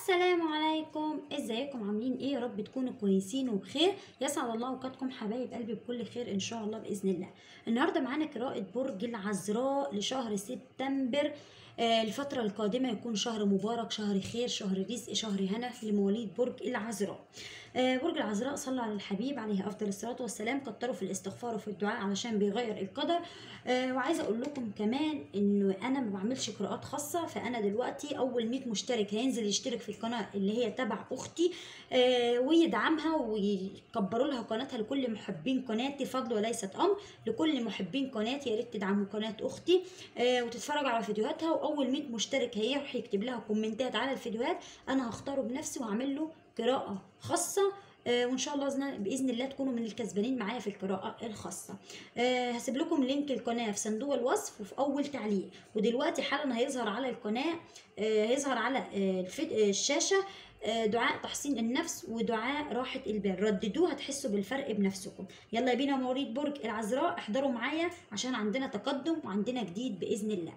السلام عليكم ازيكم عاملين ايه يا رب تكونوا كويسين وبخير يسعد الله اوقاتكم حبايب قلبي بكل خير ان شاء الله باذن الله النهارده معانا قراءه برج العذراء لشهر سبتمبر آه، الفترة القادمة يكون شهر مبارك شهر خير شهر رزق شهر هنا لمواليد برج العذراء آه، برج العذراء صلى على الحبيب عليه افضل الصلاه والسلام كتروا في الاستغفار وفي الدعاء علشان بيغير القدر آه، وعايزه اقول لكم كمان انه انا ما بعملش قراءات خاصه فانا دلوقتي اول 100 مشترك هينزل يشترك في القناه اللي هي تبع اختي آه، ويدعمها ويكبروا لها قناتها لكل محبين قناتي فضل وليست امر لكل محبين قناتي يا ريت تدعموا قناه اختي آه، وتتفرجوا على فيديوهاتها واول 100 مشترك هيروح يكتب لها كومنتات على الفيديوهات انا هختاره بنفسي واعمل له قراءه خاصه آه، وان شاء الله زنا- باذن الله تكونوا من الكسبانين معايا في القراءه الخاصه آه، هسيب لكم لينك القناه في صندوق الوصف وفي اول تعليق ودلوقتي حالا هيظهر على القناه آه، هيظهر على آه، الفيد- آه، الشاشه آه، دعاء تحصين النفس ودعاء راحة البال رددوه هتحسوا بالفرق بنفسكم يلا بينا مواليد برج العذراء احضروا معايا عشان عندنا تقدم وعندنا جديد بإذن الله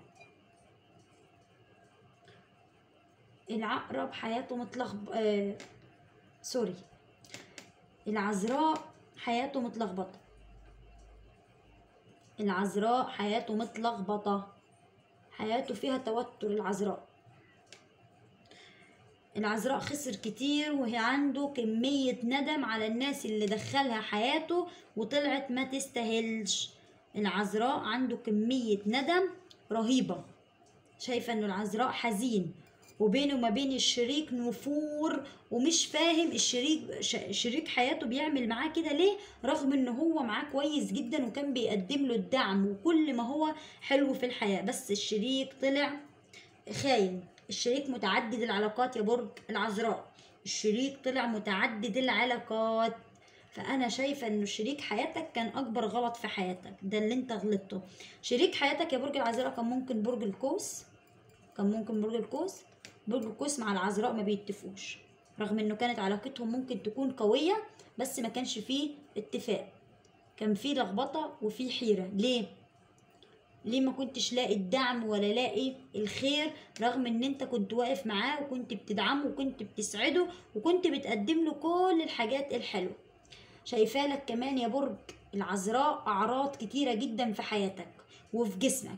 العقرب حياته متلخبط آه سوري العذراء حياته متلخبطة العذراء حياته متلخبطة حياته فيها توتر العذراء العذراء خسر كتير وهي عنده كمية ندم على الناس اللي دخلها حياته وطلعت ما تستاهلش العذراء عنده كمية ندم رهيبة شايفة انه العذراء حزين وبينه وما بين الشريك نفور ومش فاهم الشريك ش- شريك حياته بيعمل معاه كده ليه رغم ان هو معاه كويس جدا وكان بيقدم له الدعم وكل ما هو حلو في الحياة بس الشريك طلع خاين الشريك متعدد العلاقات يا برج العذراء الشريك طلع متعدد العلاقات فانا شايفه انه شريك حياتك كان اكبر غلط في حياتك ده اللي انت غلطته شريك حياتك يا برج العذراء كان ممكن برج القوس كان ممكن برج القوس برج القوس مع العذراء ما بيتفقوش رغم انه كانت علاقتهم ممكن تكون قويه بس ما كانش فيه اتفاق كان فيه لخبطه وفيه حيره ليه ليه ما كنتش لاقي الدعم ولا لاقي الخير رغم ان انت كنت واقف معاه وكنت بتدعمه وكنت بتسعده وكنت بتقدم له كل الحاجات الحلوه شايفاه لك كمان يا برج العذراء اعراض كتيره جدا في حياتك وفي جسمك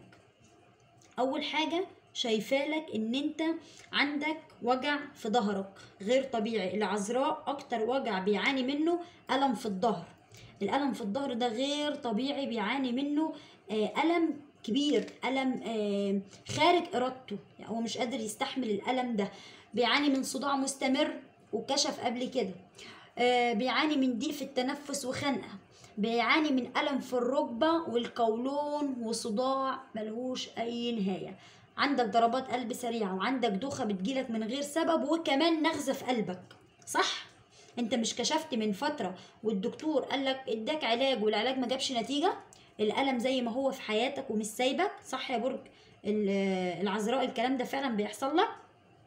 اول حاجه شايفاه لك ان انت عندك وجع في ظهرك غير طبيعي العذراء اكتر وجع بيعاني منه الم في الظهر الالم في الظهر ده غير طبيعي بيعاني منه آه، الم كبير الم آه، خارج ارادته يعني هو مش قادر يستحمل الالم ده بيعاني من صداع مستمر وكشف قبل كده آه، بيعاني من ضيق في التنفس وخنقه بيعاني من ألم في الركبة والقولون وصداع ملهوش أي نهاية عندك ضربات قلب سريعة وعندك دوخة بتجيلك من غير سبب وكمان نغزة في قلبك صح؟ انت مش كشفت من فترة والدكتور قالك اداك علاج والعلاج ما جابش نتيجة الألم زي ما هو في حياتك ومش سايبك صح يا برج ال- العذراء الكلام ده فعلا بيحصل لك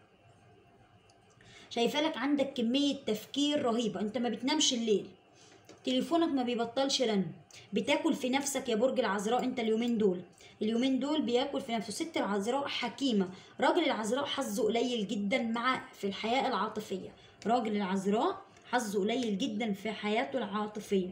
شايفه لك عندك كمية تفكير رهيبة انت ما بتنامش الليل تليفونك ما بيبطلش رن بتاكل في نفسك يا برج العذراء انت اليومين دول اليومين دول بياكل في نفسه ست العذراء حكيمة راجل العذراء حظه قليل جدا مع في الحياة العاطفية راجل العذراء حظه قليل جدا في حياته العاطفية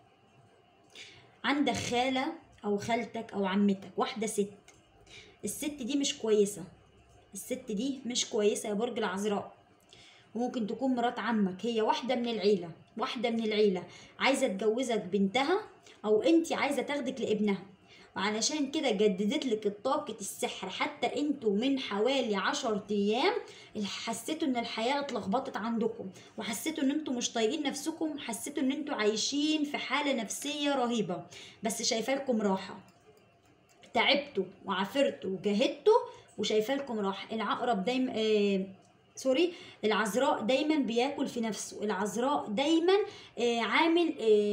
عندك خالة أو خالتك أو عمتك واحدة ست الست دي مش كويسة الست دي مش كويسة يا برج العذراء وممكن تكون مرات عمك هي واحدة من العيلة واحدة من العيلة عايزة تجوزك بنتها أو أنت عايزة تاخدك لابنها وعلشان كده جددت لك الطاقة السحر حتى انتوا من حوالي عشر ايام حسيتوا ان الحياة اتلخبطت عندكم وحسيتوا ان انتوا مش طايقين نفسكم حسيتوا ان انتوا عايشين في حالة نفسية رهيبة بس شايفة لكم راحة تعبتوا وعافرتوا وجاهدتوا وشايفه لكم راحه العقرب دايما آه سوري العذراء دايما بياكل في نفسه العذراء دايما آه عامل آه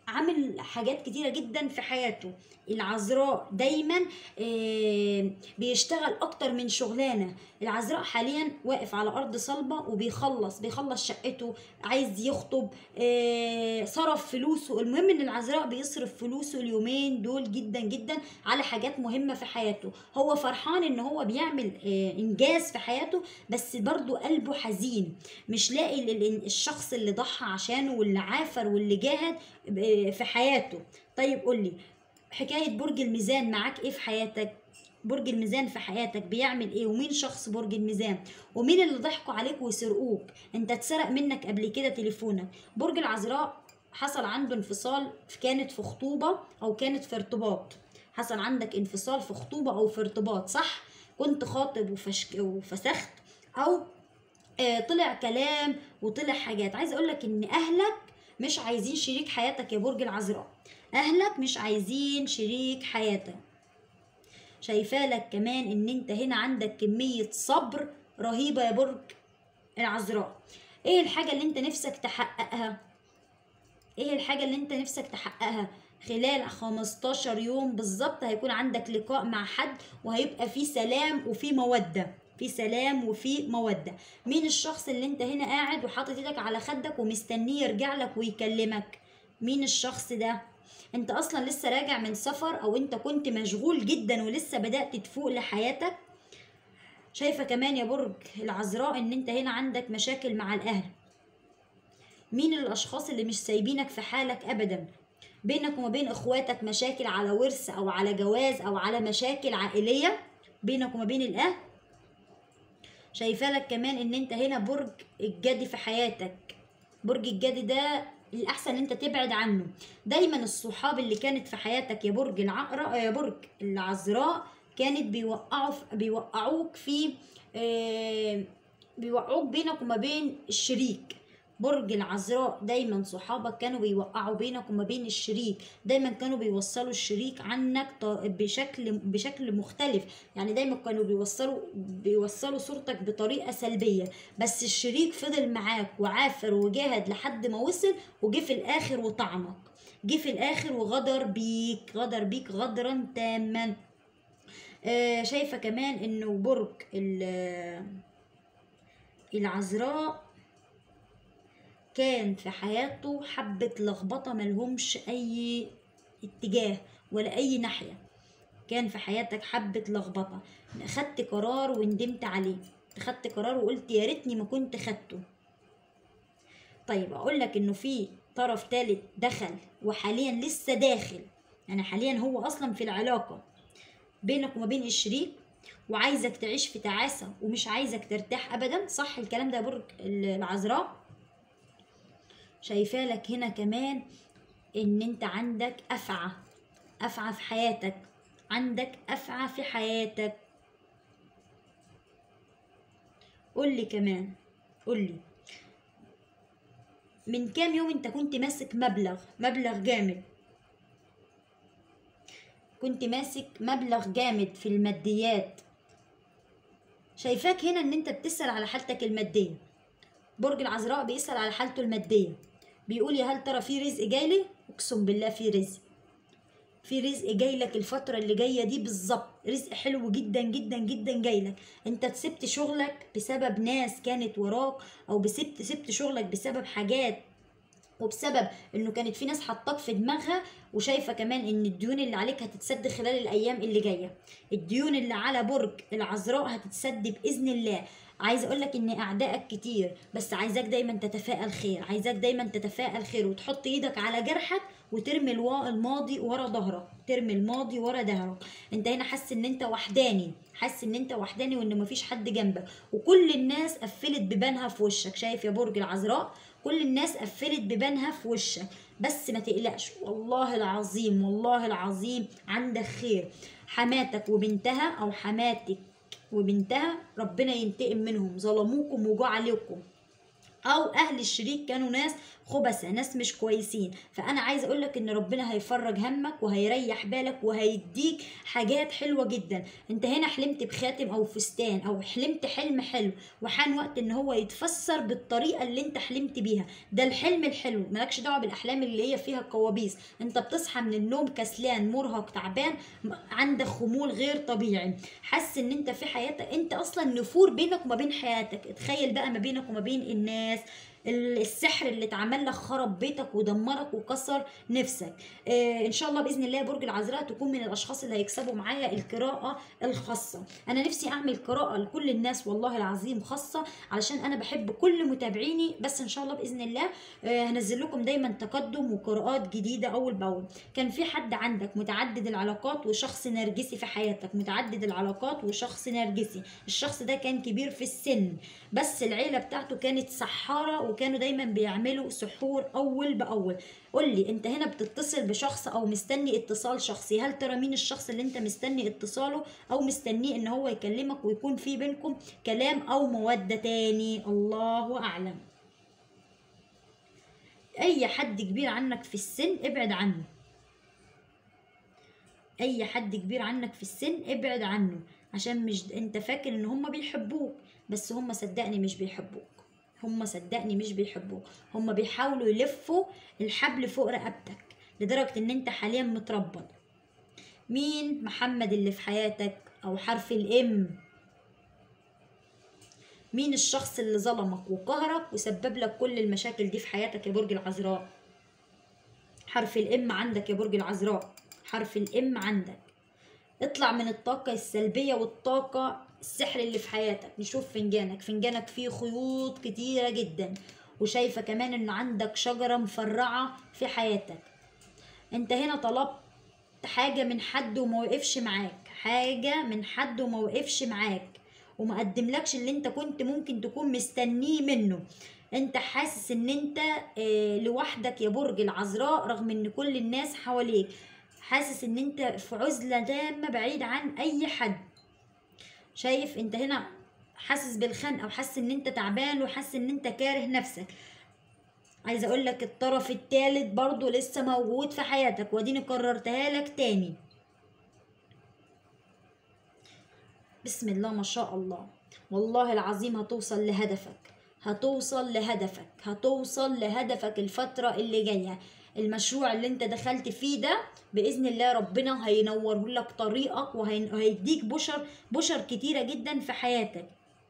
عامل حاجات كتيرة جدا في حياته العذراء دايما آه، بيشتغل اكتر من شغلانة العذراء حاليا واقف على ارض صلبة وبيخلص بيخلص شقته عايز يخطب آه، صرف فلوسه المهم ان العذراء بيصرف فلوسه اليومين دول جدا جدا على حاجات مهمة في حياته هو فرحان ان هو بيعمل آه، انجاز في حياته بس برضو قلبه حزين مش لاقي ال- ال- الشخص اللي ضحى عشانه واللي عافر واللي جاهد ب- في حياته طيب قولي حكاية برج الميزان معاك ايه في حياتك برج الميزان في حياتك بيعمل ايه ومين شخص برج الميزان ومين اللي ضحكوا عليك وسرقوك انت اتسرق منك قبل كده تليفونك برج العذراء حصل عنده انفصال كانت في خطوبة او كانت في ارتباط حصل عندك انفصال في خطوبة او في ارتباط صح كنت خاطب وفشك وفسخت او آه، طلع كلام وطلع حاجات عايز اقول لك ان اهلك مش عايزين شريك حياتك يا برج العذراء اهلك مش عايزين شريك حياتك شايفاه لك كمان ان انت هنا عندك كمية صبر رهيبة يا برج العذراء ايه الحاجة اللي انت نفسك تحققها ايه الحاجة اللي انت نفسك تحققها خلال 15 يوم بالظبط هيكون عندك لقاء مع حد وهيبقى في سلام وفي مودة في سلام وفي مودة مين الشخص اللي انت هنا قاعد وحاطط ايدك على خدك ومستنيه يرجع لك ويكلمك مين الشخص ده انت اصلا لسه راجع من سفر او انت كنت مشغول جدا ولسه بدأت تفوق لحياتك شايفة كمان يا برج العذراء ان انت هنا عندك مشاكل مع الاهل مين الاشخاص اللي مش سايبينك في حالك ابدا بينك وما بين اخواتك مشاكل على ورث او على جواز او على مشاكل عائلية بينك وما بين الاهل شايفة لك كمان ان انت هنا برج الجدي في حياتك برج الجدي ده الاحسن ان انت تبعد عنه دايما الصحاب اللي كانت في حياتك يا برج العقرب يا برج العذراء كانت بيوقعوا بيوقعوك في آه، بيوقعوك بينك وما بين الشريك برج العذراء دايما صحابك كانوا بيوقعوا بينك وما بين الشريك دايما كانوا بيوصلوا الشريك عنك ط- بشكل بشكل مختلف يعني دايما كانوا بيوصلوا بيوصلوا صورتك بطريقه سلبيه بس الشريك فضل معاك وعافر وجاهد لحد ما وصل وجه في الاخر وطعنك جه في الاخر وغدر بيك غدر بيك غدرا تاما آه شايفه كمان انه برج ال- العذراء كان في حياته حبة لخبطة ملهمش أي اتجاه ولا أي ناحية كان في حياتك حبة لخبطة خدت قرار وندمت عليه خدت قرار وقلت يا ريتني ما كنت خدته طيب اقول لك انه في طرف تالت دخل وحاليا لسه داخل يعني حاليا هو اصلا في العلاقة بينك وما بين الشريك وعايزك تعيش في تعاسة ومش عايزك ترتاح ابدا صح الكلام ده يا برج العذراء شايفاه لك هنا كمان ان انت عندك افعى افعى في حياتك عندك افعى في حياتك قول لي كمان قول لي من كام يوم انت كنت ماسك مبلغ مبلغ جامد كنت ماسك مبلغ جامد في الماديات شايفاك هنا ان انت بتسأل على حالتك المادية برج العذراء بيسأل على حالته المادية بيقول يا هل ترى في رزق جايلي اقسم بالله في رزق في رزق جاي لك الفترة اللي جاية دي بالظبط رزق حلو جدا جدا جدا جاي لك انت سبت شغلك بسبب ناس كانت وراك او بسبت سبت شغلك بسبب حاجات وبسبب انه كانت في ناس حطاك في دماغها وشايفه كمان ان الديون اللي عليك هتتسد خلال الايام اللي جايه الديون اللي على برج العذراء هتتسد باذن الله عايزه اقول لك ان اعدائك كتير بس عايزاك دايما تتفائل خير عايزاك دايما تتفائل خير وتحط ايدك على جرحك وترمي الوا- الماضي ورا ظهرك ترمي الماضي ورا ظهرك انت هنا حاسس ان انت وحداني حاسس ان انت وحداني وان مفيش حد جنبك وكل الناس قفلت بيبانها في وشك شايف يا برج العذراء كل الناس قفلت بيبانها في وشك بس ما تقلقش والله العظيم والله العظيم عندك خير حماتك وبنتها او حماتك وبنتها ربنا ينتقم منهم ظلموكم وجوا عليكم او اهل الشريك كانوا ناس خبثة ناس مش كويسين فانا عايزه اقول لك ان ربنا هيفرج همك وهيريح بالك وهيديك حاجات حلوه جدا انت هنا حلمت بخاتم او فستان او حلمت حلم حلو وحان وقت ان هو يتفسر بالطريقه اللي انت حلمت بيها ده الحلم الحلو مالكش دعوه بالاحلام اللي هي فيها كوابيس انت بتصحى من النوم كسلان مرهق تعبان عندك خمول غير طبيعي حاسس ان انت في حياتك انت اصلا نفور بينك وما بين حياتك اتخيل بقى ما بينك وما بين الناس السحر اللي اتعمل لك خرب بيتك ودمرك وكسر نفسك آه ان شاء الله باذن الله برج العذراء تكون من الاشخاص اللي هيكسبوا معايا القراءه الخاصه انا نفسي اعمل قراءه لكل الناس والله العظيم خاصه علشان انا بحب كل متابعيني بس ان شاء الله باذن الله آه هنزل لكم دايما تقدم وقراءات جديده اول باول كان في حد عندك متعدد العلاقات وشخص نرجسي في حياتك متعدد العلاقات وشخص نرجسي الشخص ده كان كبير في السن بس العيله بتاعته كانت سحاره وكانوا دايما بيعملوا سحور اول باول قول لي انت هنا بتتصل بشخص او مستني اتصال شخصي هل ترى مين الشخص اللي انت مستني اتصاله او مستنيه ان هو يكلمك ويكون في بينكم كلام او موده تاني الله اعلم اي حد كبير عنك في السن ابعد عنه اي حد كبير عنك في السن ابعد عنه عشان مش انت فاكر ان هم بيحبوك بس هم صدقني مش بيحبوك هم صدقني مش بيحبوك هم بيحاولوا يلفوا الحبل فوق رقبتك لدرجة ان انت حاليا متربط مين محمد اللي في حياتك او حرف الام مين الشخص اللي ظلمك وقهرك وسبب لك كل المشاكل دي في حياتك يا برج العذراء حرف الام عندك يا برج العذراء حرف الام عندك اطلع من الطاقة السلبية والطاقة السحر اللي في حياتك نشوف فنجانك فنجانك فيه خيوط كتيرة جدا وشايفة كمان ان عندك شجرة مفرعة في حياتك انت هنا طلبت حاجة من حد وما وقفش معاك حاجة من حد وما وقفش معاك وما قدملكش اللي انت كنت ممكن تكون مستنيه منه انت حاسس ان انت اه لوحدك يا برج العذراء رغم ان كل الناس حواليك حاسس ان انت في عزلة تامة بعيد عن اي حد شايف انت هنا حاسس بالخنقه وحاسس ان انت تعبان وحاسس ان انت كاره نفسك عايزه اقول لك الطرف الثالث برضو لسه موجود في حياتك واديني كررتها لك تاني بسم الله ما شاء الله والله العظيم هتوصل لهدفك هتوصل لهدفك هتوصل لهدفك الفترة اللي جاية المشروع اللي انت دخلت فيه ده باذن الله ربنا هينوره لك طريقك وهيديك بشر بشر كتيره جدا في حياتك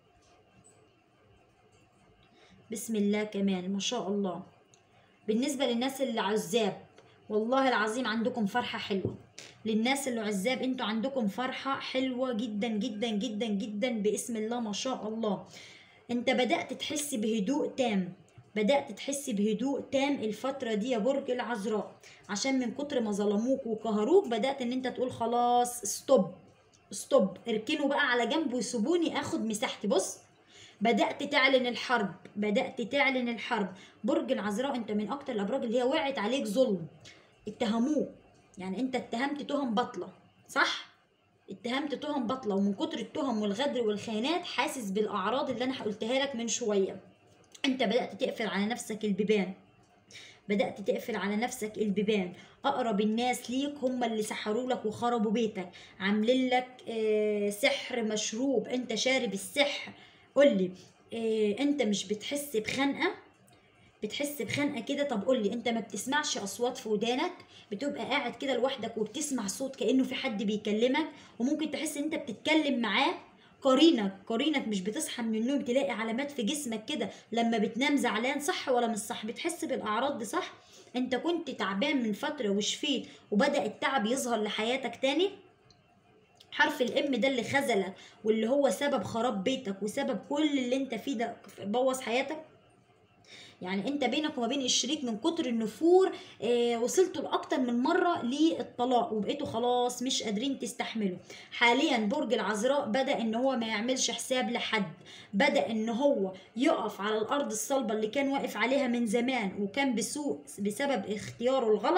بسم الله كمان ما شاء الله بالنسبه للناس اللي عزاب والله العظيم عندكم فرحه حلوه للناس اللي عزاب انتوا عندكم فرحه حلوه جدا جدا جدا جدا باسم الله ما شاء الله انت بدات تحس بهدوء تام بدأت تحس بهدوء تام الفترة دي يا برج العذراء عشان من كتر ما ظلموك وقهروك بدأت ان انت تقول خلاص ستوب ستوب اركنوا بقى على جنب وسيبوني اخد مساحتي بص بدأت تعلن الحرب بدأت تعلن الحرب برج العذراء انت من اكتر الابراج اللي هي وقعت عليك ظلم اتهموك يعني انت اتهمت تهم بطلة صح اتهمت تهم بطلة ومن كتر التهم والغدر والخيانات حاسس بالاعراض اللي انا قلتها لك من شويه انت بدأت تقفل على نفسك البيبان بدأت تقفل على نفسك البيبان أقرب الناس ليك هم اللي سحروا لك وخربوا بيتك عاملين لك آه سحر مشروب انت شارب السحر قولي آه انت مش بتحس بخنقة بتحس بخنقه كده طب قول لي انت ما بتسمعش اصوات في ودانك بتبقى قاعد كده لوحدك وبتسمع صوت كانه في حد بيكلمك وممكن تحس ان انت بتتكلم معاه قرينك قرينك مش بتصحى من النوم تلاقي علامات في جسمك كده لما بتنام زعلان صح ولا مش صح بتحس بالاعراض دي صح انت كنت تعبان من فتره وشفيت وبدا التعب يظهر لحياتك تاني حرف الام ده اللي خذلك واللي هو سبب خراب بيتك وسبب كل اللي انت فيه ده بوظ حياتك يعني انت بينك وما بين الشريك من كتر النفور اه وصلتوا لاكتر من مره للطلاق وبقيتوا خلاص مش قادرين تستحملوا حاليا برج العذراء بدا ان هو ما يعملش حساب لحد بدا ان هو يقف على الارض الصلبه اللي كان واقف عليها من زمان وكان بسوء بسبب اختياره الغلط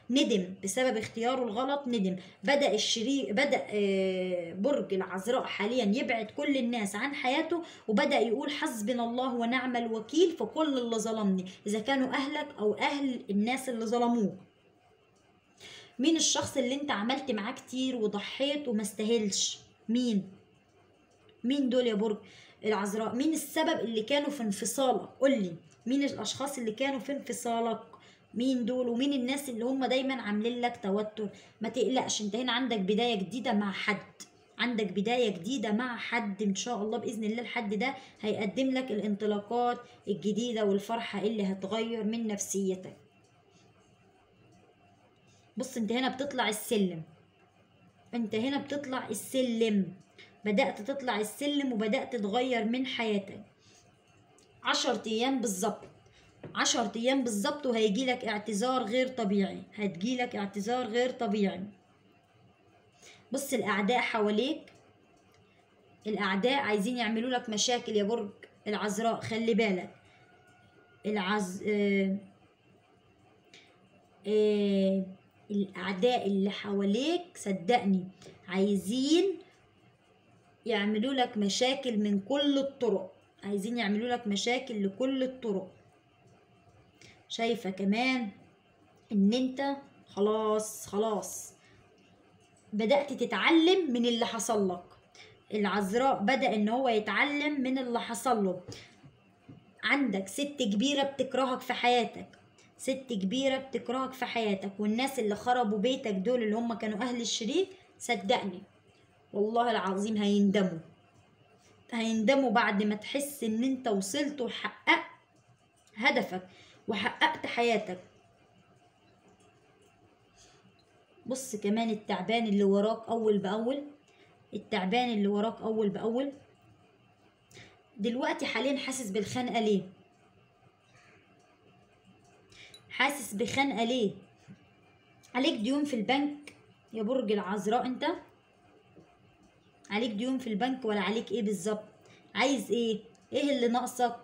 ندم بسبب اختياره الغلط ندم بدا الشريك بدا آه، برج العذراء حاليا يبعد كل الناس عن حياته وبدا يقول حسبنا الله ونعم الوكيل في كل اللي ظلمني اذا كانوا اهلك او اهل الناس اللي ظلموك مين الشخص اللي انت عملت معاه كتير وضحيت وما استاهلش مين مين دول يا برج العذراء مين السبب اللي كانوا في انفصالك قولي مين الاشخاص اللي كانوا في انفصالك مين دول ومين الناس اللي هم دايما عاملين لك توتر ما تقلقش انت هنا عندك بداية جديدة مع حد عندك بداية جديدة مع حد ان شاء الله بإذن الله الحد ده هيقدم لك الانطلاقات الجديدة والفرحة اللي هتغير من نفسيتك بص انت هنا بتطلع السلم انت هنا بتطلع السلم بدأت تطلع السلم وبدأت تتغير من حياتك عشر أيام بالظبط عشر أيام بالظبط وهيجيلك اعتذار غير طبيعي هتجيلك اعتذار غير طبيعي بص الأعداء حواليك الأعداء عايزين يعملوا لك مشاكل يا برج العذراء خلي بالك العز آه... آه... الأعداء اللي حواليك صدقني عايزين يعملوا لك مشاكل من كل الطرق عايزين يعملوا لك مشاكل لكل الطرق شايفة كمان ان انت خلاص خلاص بدأت تتعلم من اللي حصل لك العذراء بدأ ان هو يتعلم من اللي حصل له عندك ست كبيرة بتكرهك في حياتك ست كبيرة بتكرهك في حياتك والناس اللي خربوا بيتك دول اللي هم كانوا أهل الشريك صدقني والله العظيم هيندموا هيندموا بعد ما تحس ان انت وصلت وحققت هدفك وحققت حياتك بص كمان التعبان اللي وراك اول باول التعبان اللي وراك اول باول دلوقتي حاليا حاسس بالخنقه ليه حاسس بخنقه ليه عليك ديون في البنك يا برج العذراء انت عليك ديون في البنك ولا عليك ايه بالظبط عايز ايه ايه اللي ناقصك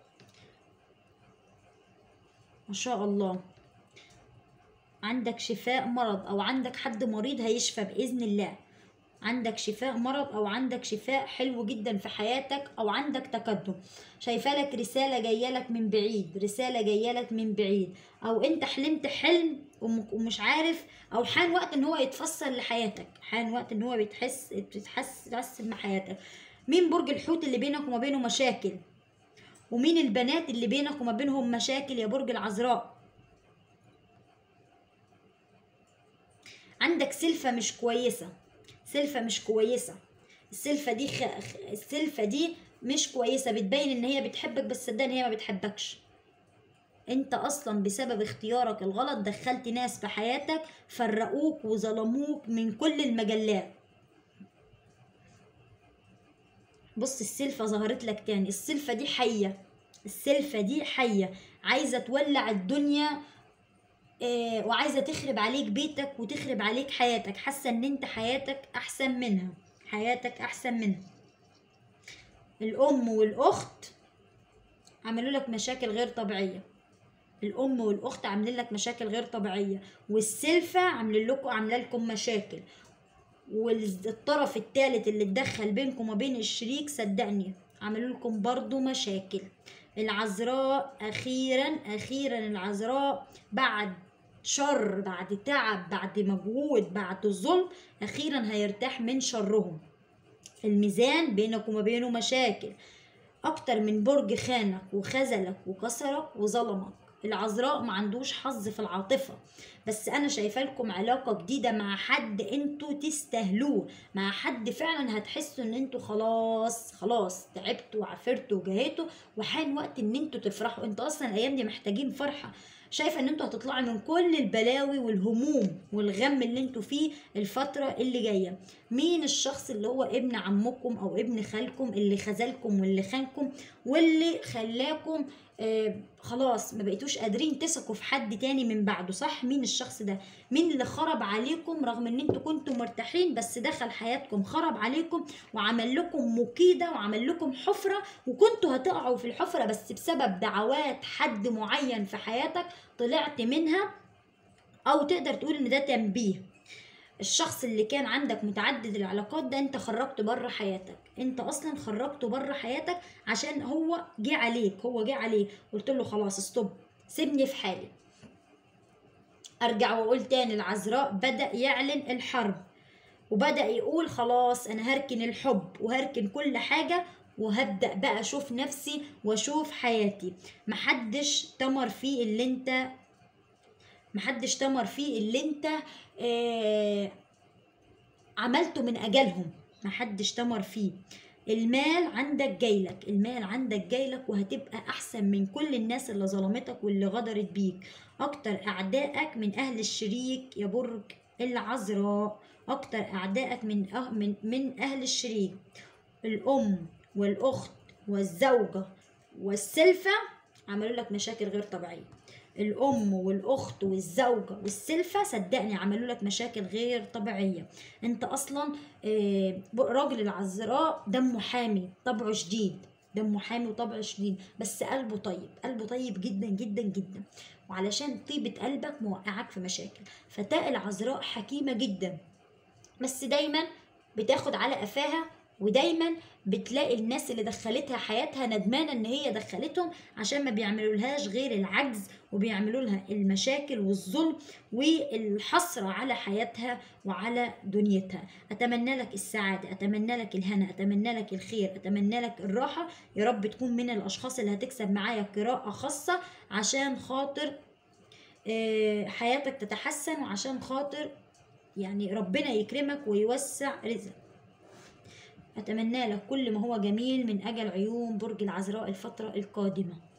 ما شاء الله عندك شفاء مرض او عندك حد مريض هيشفى باذن الله عندك شفاء مرض او عندك شفاء حلو جدا في حياتك او عندك تقدم شايفه لك رساله جايه لك من بعيد رساله جايه لك من بعيد او انت حلمت حلم ومش عارف او حان وقت ان هو يتفسر لحياتك حان وقت ان هو بتحس بتحس تحس بحياتك مين برج الحوت اللي بينك وما بينه مشاكل ومين البنات اللي بينك وما بينهم مشاكل يا برج العذراء عندك سلفة مش كويسة سلفة مش كويسة السلفة دي خ... السلفة دي مش كويسة بتبين ان هي بتحبك بس صدقني هي ما بتحبكش انت اصلا بسبب اختيارك الغلط دخلت ناس في حياتك فرقوك وظلموك من كل المجلات بص السلفة ظهرت لك تاني السلفة دي حية السلفة دي حية عايزة تولع الدنيا آه وعايزة تخرب عليك بيتك وتخرب عليك حياتك حاسة ان انت حياتك احسن منها حياتك احسن منها الام والاخت عملوا لك مشاكل غير طبيعيه الام والاخت عاملين لك مشاكل غير طبيعيه والسلفه عاملين لكم عامله لكم مشاكل والطرف الثالث اللي اتدخل بينكم وبين الشريك صدقني عملوا لكم برضو مشاكل العذراء اخيرا اخيرا العذراء بعد شر بعد تعب بعد مجهود بعد ظلم اخيرا هيرتاح من شرهم الميزان بينك وما بينه مشاكل اكتر من برج خانك وخذلك وكسرك وظلمك العذراء ما عندوش حظ في العاطفة بس انا شايفه لكم علاقة جديدة مع حد انتوا تستاهلوه مع حد فعلا هتحسوا ان انتوا خلاص خلاص تعبتوا وعفرتوا وجهيتوا وحان وقت ان انتوا تفرحوا انتوا اصلا الايام دي محتاجين فرحة شايفه ان انتوا هتطلعوا من كل البلاوي والهموم والغم اللي انتوا فيه الفتره اللي جايه مين الشخص اللي هو ابن عمكم او ابن خالكم اللي خذلكم واللي خانكم واللي خلاكم آه خلاص ما بقيتوش قادرين تثقوا في حد تاني من بعده صح مين الشخص ده مين اللي خرب عليكم رغم ان انتوا كنتوا مرتاحين بس دخل حياتكم خرب عليكم وعمل لكم مكيده وعمل لكم حفره وكنتوا هتقعوا في الحفره بس بسبب دعوات حد معين في حياتك طلعت منها او تقدر تقول ان ده تنبيه الشخص اللي كان عندك متعدد العلاقات ده انت خرجته بره حياتك انت اصلا خرجته بره حياتك عشان هو جه عليك هو جه عليه قلت له خلاص ستوب سيبني في حالي ارجع واقول تاني العذراء بدا يعلن الحرب وبدا يقول خلاص انا هركن الحب وهركن كل حاجه وهبدا بقى اشوف نفسي واشوف حياتي محدش تمر فيه اللي انت محدش تمر فيه اللي انت آه عملته من اجلهم محدش تمر فيه المال عندك جايلك المال عندك جايلك وهتبقى احسن من كل الناس اللي ظلمتك واللي غدرت بيك اكتر اعدائك من اهل الشريك يا برج العذراء اكتر اعدائك من أه من من اهل الشريك الام والاخت والزوجه والسلفه عملوا لك مشاكل غير طبيعيه الام والاخت والزوجه والسلفه صدقني عملوا لك مشاكل غير طبيعيه انت اصلا آه، راجل العذراء دمه حامي طبعه شديد دمه حامي وطبعه شديد بس قلبه طيب قلبه طيب جدا جدا جدا وعلشان طيبة قلبك موقعك في مشاكل فتاء العذراء حكيمة جدا بس دايما بتاخد على قفاها ودايما بتلاقي الناس اللي دخلتها حياتها ندمانة ان هي دخلتهم عشان ما بيعملوا لهاش غير العجز وبيعملوا لها المشاكل والظلم والحسرة على حياتها وعلى دنيتها اتمنى لك السعادة اتمنى لك الهنا اتمنى لك الخير اتمنى لك الراحة يا رب تكون من الاشخاص اللي هتكسب معايا قراءة خاصة عشان خاطر آه، حياتك تتحسن وعشان خاطر يعني ربنا يكرمك ويوسع رزقك أتمنى لك كل ما هو جميل من أجل عيون برج العذراء الفترة القادمة